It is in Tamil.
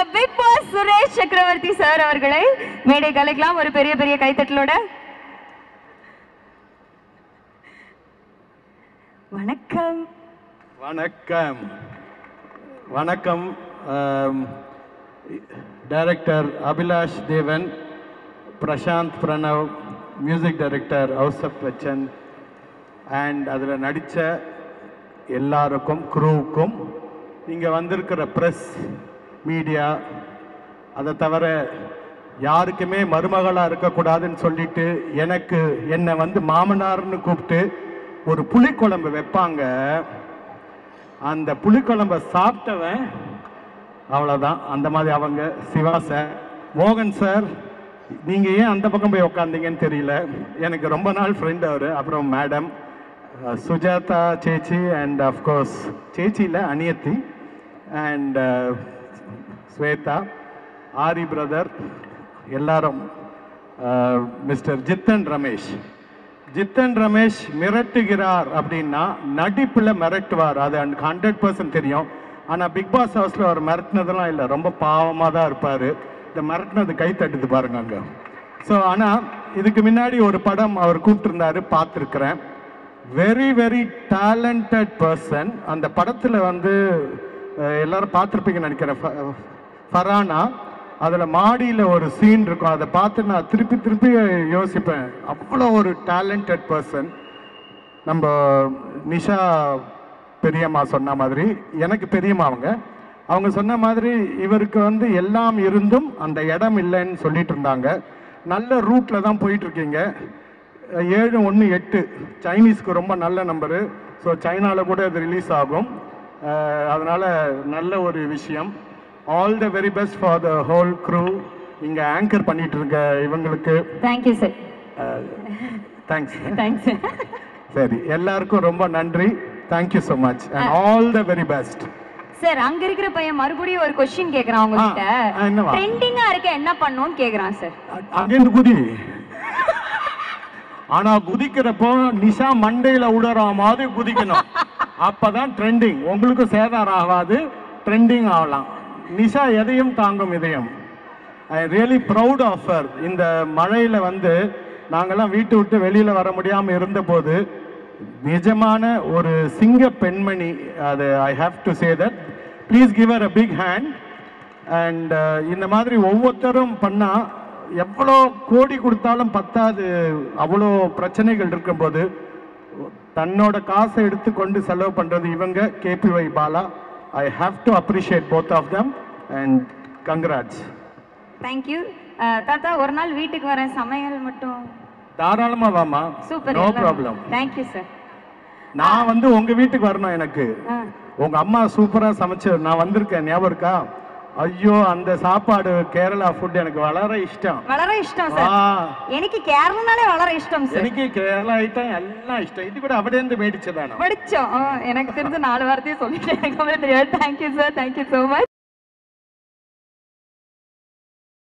பிக் பாஸ் சுரேஷ் சக்கரவர்த்தி சார் அவர்களை மேடை கலைக்கலாம் ஒரு பெரிய பெரிய கைத்தட்டலோட வணக்கம் வணக்கம் வணக்கம் director Abhilash Devan Prashanth Pranav music director Ouseppachan and அதில் நடித்த எல்லாருக்கும் குரூவுக்கும் இங்கே வந்திருக்கிற ப்ரெஸ் மீடியா அதை தவிர யாருக்குமே மருமகளாக இருக்கக்கூடாதுன்னு சொல்லிட்டு எனக்கு என்னை வந்து மாமனார்னு கூப்பிட்டு ஒரு புளிக்குழம்பு வைப்பாங்க அந்த புளிக்குழம்ப சாப்பிட்டவன் அவ்வளோதான் அந்த மாதிரி அவங்க சிவா சார் மோகன் சார் நீங்கள் ஏன் அந்த பக்கம் போய் உக்காந்தீங்கன்னு தெரியல எனக்கு ரொம்ப நாள் ஃப்ரெண்ட் அவர் அப்புறம் மேடம் சுஜாதா சேச்சி அண்ட் அஃப்கோர்ஸ் சேச்சியில் அனியத்தி அண்ட் ஸ்வேதா ஆரி பிரதர் எல்லாரும் மிஸ்டர் ஜித்தன் ரமேஷ் ஜித்தன் ரமேஷ் மிரட்டுகிறார் அப்படின்னா நடிப்பில் மிரட்டுவார் அது ஹண்ட்ரட் பர்சன்ட் தெரியும் ஆனால் பிக் பாஸ் ஹவுஸில் அவர் மிரட்டினதெல்லாம் இல்லை ரொம்ப பாவமாக தான் இருப்பார் இந்த மிரட்டினது கை தட்டுது பாருங்க அங்கே ஸோ ஆனால் இதுக்கு முன்னாடி ஒரு படம் அவர் கூப்பிட்டுருந்தாரு பார்த்துருக்குறேன் வெரி வெரி டேலண்டட் பர்சன் அந்த படத்தில் வந்து அஹ், எல்லாரும் பார்த்துருப்பீங்கன்னு நினைக்கிறேன் ஃப- ஃபரானா அதில் மாடியில் ஒரு சீன் இருக்கும் அதை பார்த்து நான் திருப்பி திருப்பி யோசிப்பேன் அவ்வளோ ஒரு டேலண்டட் பர்சன் நம்ம நிஷா பெரியம்மா சொன்ன மாதிரி எனக்கு பெரியம்மா அவங்க அவங்க சொன்ன மாதிரி இவருக்கு வந்து எல்லாம் இருந்தும் அந்த இடம் இல்லைன்னு சொல்லிட்டு இருந்தாங்க நல்ல ரூட்ல தான் போயிட்டு இருக்கீங்க ஏழு ஒன்று எட்டு சைனீஸ்க்கு ரொம்ப நல்ல நம்பரு ஸோ சைனாவில் கூட அது ரிலீஸ் ஆகும் அஹ் அதனால நல்ல ஒரு விஷயம் all the very best for the whole crew இங்கே ஆங்கர் பண்ணிட்டு இருக்க இவங்களுக்கு தேங்க்யூ சார் தேங்க்ஸ் தேங்க்ஸ் சரி எல்லாருக்கும் ரொம்ப நன்றி thank you so much and all the very best sir அங்க இருக்கிற பையன் மறுபடியும் ஒரு கொஸ்டின் கேக்குறான் உங்ககிட்ட ஆ, ஆ, என்னவா? ட்ரெண்டிங்கா இருக்க என்ன பண்ணும்னு கேக்குறான் சார் அங்கேருந்து குதி ஆனா குதிக்கிறப்போ நிஷா மண்டையில உடற மாதிரி குதிக்கணும் அப்பதான் ட்ரெண்டிங் உங்களுக்கு சேதாரம் ஆகாது ட்ரெண்டிங் ஆகலாம் நிஷா எதையும் தாங்கும் இதயம் I really proud of her இந்த மழையில வந்து நாங்கெல்லாம் வீட்டு விட்டு வெளியில வர முடியாம இருந்தபோது நிஜமான ஒரு சிங்க பெண்மணி அது I have to say that please give her a big hand and இந்த மாதிரி ஒவ்வொருத்தரும் பண்ணா எவ்வளோ கோடி கொடுத்தாலும் பத்தாது அவ்வளோ பிரச்சனைகள் இருக்கும்போது தன்னோட காசை எடுத்துக்கொண்டு செலவு பண்றது இவங்க KPY Bala I have to appreciate both of them and congrats thank you தாத்தா ஒரு நாள் வீட்டுக்கு வரேன் சமையல் மட்டும் தாராளமா வாமா super no problem thank you sir நான் வந்து உங்க வீட்டுக்கு வரணும் எனக்கு உங்க அம்மா சூப்பரா சமைச்சு நான் வந்திருக்கேன் ஞாபகம் இருக்கா ஐயோ அந்த சாப்பாடு கேரளா ஃபுட் எனக்கு வளர இஷ்டம் வளர இஷ்டம் ஆ சார் எனக்கு கேரளானாலே வளர இஷ்டம் சார் எனக்கு கேரளா ஐட்டம் எல்லாம் இஷ்டம் இது கூட அப்படியே மேடிச்சதானோ படிச்சோம் ஆ, எனக்கு தெரிஞ்ச நாலு வார்த்தையும் சொல்லிட்டேன் எனக்கு அவ்வளவு தெரியாது thank you sir thank you so much